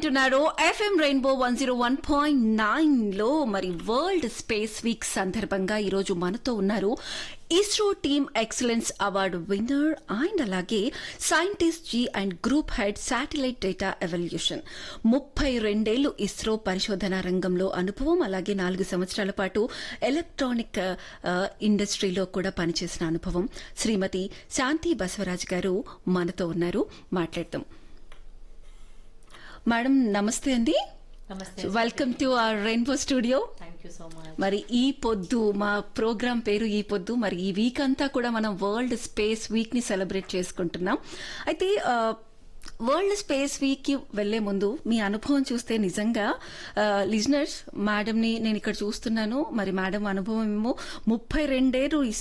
వింటున్నారు FM rainbow one zero one point nine లో మరి వరల్డ్ స్పేస్ వీక్ సందర్భంగా ఈరోజు మనతో ఉన్నారు ISRO team excellence award winner and అలాగే scientist G and group head satellite data evolution ముప్పై రెండేళ్లు ఇస్రో పరిశోధన రంగంలో అనుభవం అలాగే నాలుగు సంవత్సరాల పాటు ఎలక్ట్రానిక్ ఆ, ఇండస్ట్రీలో కూడా పనిచేసిన అనుభవం శ్రీమతి శాంతి బసవరాజ్ గారు మనతో ఉన్నారు మాట్లాడతాం మేడం నమస్తే అండి నమస్తే welcome to our rainbow studio thank you so much మరి ఈ పొద్దు మా ప్రోగ్రాం పేరు ఈ పొద్దు మరి ఈ వీక్ అంతా కూడా మనం వరల్డ్ స్పేస్ వీక్ ని సెలబ్రేట్ చేసుకుంటున్నాం అయితే ఆ, వరల్డ్ స్పేస్ వీక్ కి వెళ్లే ముందు మీ అనుభవం చూస్తే నిజంగా లిజనర్స్ మేడం ని నేను ఇక్కడ చూస్తున్నాను మరి మేడం అనుభవం ఏమో ముప్పై రెండేరు